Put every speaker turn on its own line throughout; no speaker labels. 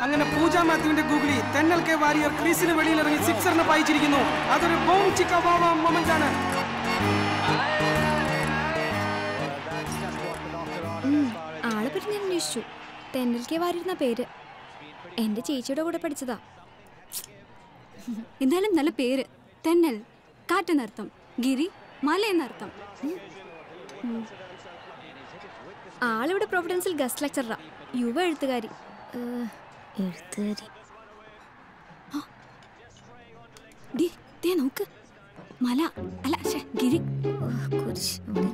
അങ്ങനെ പൂജ മാത്യുവിന്റെ googly Thennal K Warrier ക്രീസിന് വെളിയിൽ ഇറങ്ങി സിക്സറിന് പായിച്ചിരിക്കുന്നു അതൊരു ബോം ചിക്ക മൊമെന്റ് ആണ്
ആളെ പറ്റി ഞാൻ അന്വേഷിച്ചു തെന്നൽ കെ വാരിരുന്ന പേര് എന്റെ ചേച്ചിയുടെ കൂടെ പഠിച്ചതാ
എന്നാലും നല്ല പേര് തെന്നൽ കാറ്റെന്നർത്ഥം ഗിരി മല എന്നർത്ഥം
ആളിവിടെ പ്രൊവിഡൻസിൽ ഗസ്റ്റ് ലെക്ചറാ യുവ എഴുത്തുകാരി
എഴുത്തുകാരി
ഡി ദേ നോക്ക് മല അല്ല ശ്ശെ, ഗിരി
കുരിശ് ഇവിടെ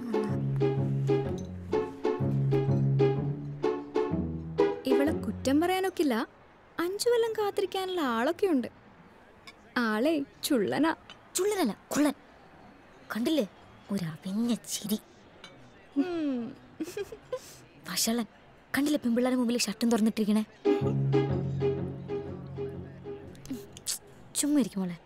ഇവളെ കുറ്റം പറയാനൊക്കില്ല അഞ്ചു കൊല്ലം കാത്തിരിക്കാനുള്ള ആളൊക്കെ ഉണ്ട് ആളെ ചുള്ളനാ
ചുള്ളനല്ല കുള്ളൻ കണ്ടില്ലേ ഒരു അവിഞ്ഞ ചിരി വഷളൻ കണ്ടില്ലേ പെൺപിള്ളേരുടെ മുമ്പിൽ ഷർട്ടും തുറന്നിട്ടിരിക്കണേ ചുമ്മാ ഇരിക്കും മോളെ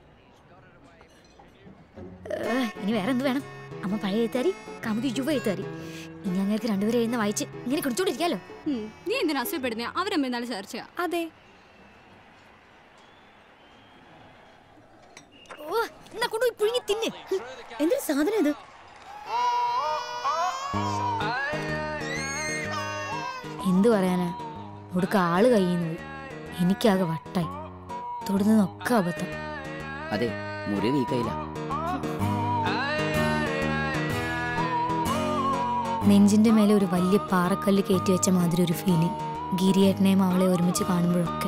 ഏ, ഇനി വേറെ എന്ത് വേണം അമ്മ പഴയ എഴുത്താരി കമുതി യുവ എഴുത്താരി ഇനി അങ്ങനെ രണ്ടുപേരും എഴുന്ന വായിച്ച് ഇങ്ങനെ കുടിച്ചോണ്ടിരിക്കാലോ
ഉം, നീ എന്തിനാ അസൂയപ്പെടുന്നേ അവരമ്മ എന്നാലും ചേർച്ചയാ
അതെ
ഓ എന്നാ കൊണ്ടുപോയി പുഴുങ്ങി തിന്ന് എന്തൊരു സാധനം ഇത് എന്തു പറയാനാ ഒടുക്ക ആള് കയ്യുന്നു പോയി എനിക്കാകെ വട്ടായി തൊടുന്നതൊക്കെ അബദ്ധം
അതെ മുറി വീക്കയില്ല
നെഞ്ചിന്റെ മേലെ ഒരു വലിയ പാറക്കല്ല് കയറ്റി വെച്ച മാതിരി ഒരു ഫീലിംഗ് ഗിരിയേട്ടനെയും അവളെ ഒരുമിച്ച് കാണുമ്പോഴൊക്കെ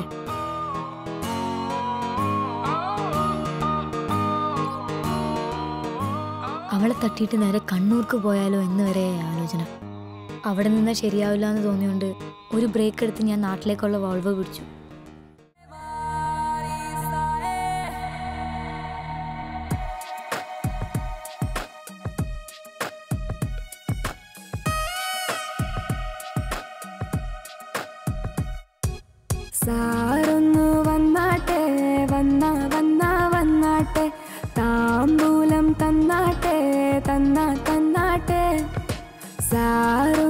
അവളെ തട്ടിയിട്ട് നേരെ കണ്ണൂർക്ക് പോയാലോ എന്ന് വരെ ആലോചന അവിടെ നിന്ന് ശരിയാവില്ല എന്ന് തോന്നിയോണ്ട് ഒരു ബ്രേക്ക് എടുത്ത് ഞാൻ നാട്ടിലേക്കുള്ള വോൾവ് പിടിച്ചു
സാറൊന്നു വന്നാട്ടെ വന്ന വന്ന വന്നാട്ടെ താമ്പൂലം തന്നാട്ടെ തന്ന തന്നാട്ടെ സാറൊന്നു